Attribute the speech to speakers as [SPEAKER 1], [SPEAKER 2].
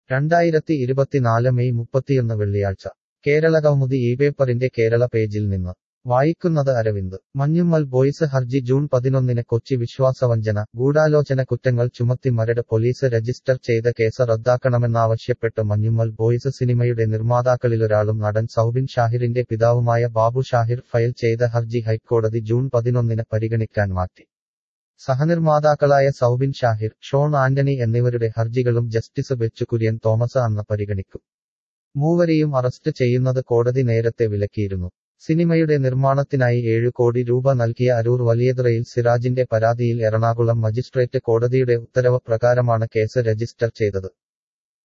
[SPEAKER 1] രണ്ടായിരത്തി ഇരുപത്തിനാല് മെയ് മുപ്പത്തിയൊന്ന് വെള്ളിയാഴ്ച കേരള കൗമുദി ഈ പേപ്പറിന്റെ കേരള പേജിൽ നിന്ന് വായിക്കുന്നത് അരവിന്ദ് മഞ്ഞുമ്മൽ ബോയ്സ് ഹർജി ജൂൺ പതിനൊന്നിന് കൊച്ചി വിശ്വാസവഞ്ചന ഗൂഢാലോചന കുറ്റങ്ങൾ ചുമത്തി മരട് പോലീസ് രജിസ്റ്റർ ചെയ്ത കേസ് റദ്ദാക്കണമെന്നാവശ്യപ്പെട്ട് മഞ്ഞുമ്മൽ ബോയ്സ് സിനിമയുടെ നിർമ്മാതാക്കളിലൊരാളും നടൻ സൗബിൻ ഷാഹിറിന്റെ പിതാവുമായ ബാബു ഷാഹിർ ഫയൽ ചെയ്ത ഹർജി ഹൈക്കോടതി ജൂൺ പതിനൊന്നിന് പരിഗണിക്കാൻ മാറ്റി സഹനിർമ്മാതാക്കളായ സൗബിൻ ഷാഹിർ ഷോൺ ആന്റണി എന്നിവരുടെ ഹർജികളും ജസ്റ്റിസ് ബെച്ചു കുര്യൻ തോമസ് അന്ന് പരിഗണിക്കും മൂവരെയും അറസ്റ്റ് ചെയ്യുന്നത് കോടതി നേരത്തെ വിലക്കിയിരുന്നു സിനിമയുടെ നിർമ്മാണത്തിനായി ഏഴു കോടി രൂപ നൽകിയ അരൂർ വലിയതുറയിൽ സിറാജിന്റെ പരാതിയിൽ എറണാകുളം മജിസ്ട്രേറ്റ് കോടതിയുടെ ഉത്തരവ് പ്രകാരമാണ് കേസ് രജിസ്റ്റർ ചെയ്തത്